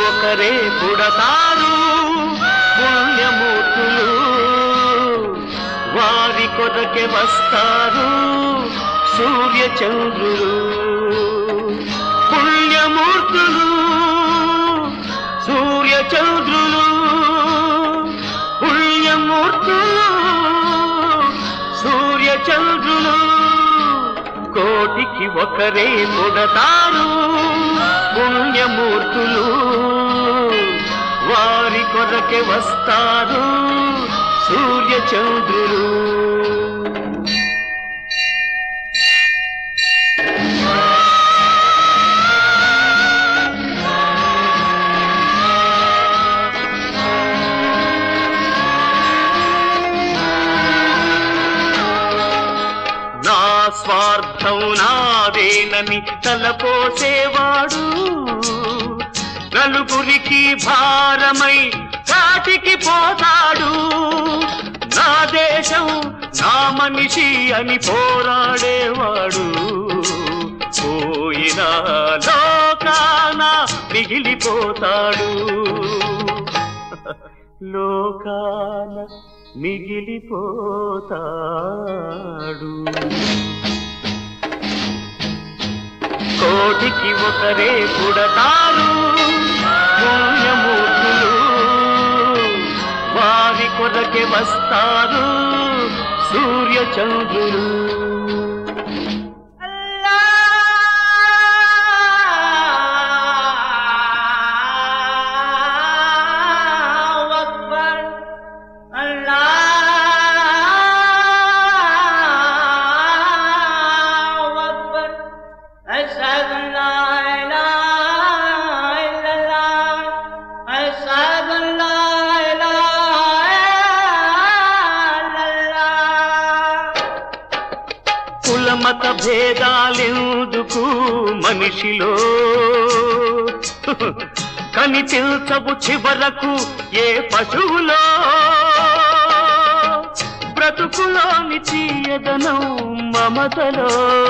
ఒకరే పుడతారు పుణ్యమూర్తులు వారి కొరకే వస్తారు సూర్య చంద్రులు పుణ్యమూర్తులు సూర్య చంద్రులు పుణ్యమూర్తులు సూర్య చంద్రులు కోటికి ఒకరే పుడతారు పుణ్యమూర్తులు వారి కొరకే వస్తారు సూర్య చంద్రులు నా స్వార్థం నాదేనని తలపోసేవాడు నలుగురికి భారమై కాటికి పోతాడు నా దేశం నా మనిషి అని పోరాడేవాడు పోయిన లోకాన మిగిలిపోతాడు లోకాన మిగిలిపోతాడు కోటికి ఒకరే పుడతారు పుణ్యమూర్తులు వారి కొరకే వస్తారు సూర్య చంద్రులు الله أكبر الله أكبر أشهد أن لا إله إلا الله أشهد أن لا إله إلا الله కులమత భేదాలెందుకు మనిషిలో కనిపించవు చివరకు ఏ పశువులో బ్రతుకులోని తీయదనం మమతలో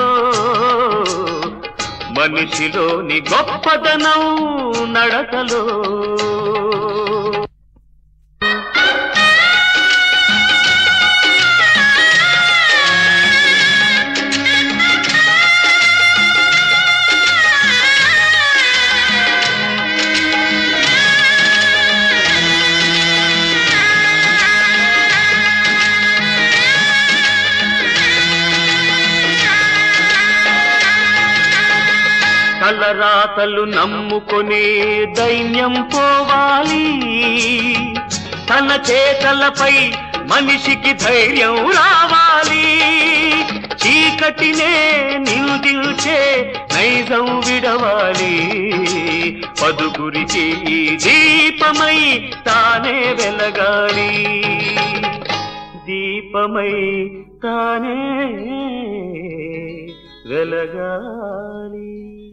మనిషిలోని గొప్పదనం నడకలో తలరాతలు నమ్ముకొని దైన్యం పోవాలి తన చేతలపై మనిషికి ధైర్యం రావాలి చీకటినే నిందించే నైజం విడవాలి పదుగురికి ఈ దీపమై తానే వెలగాలి దీపమై తానే వెలగాలి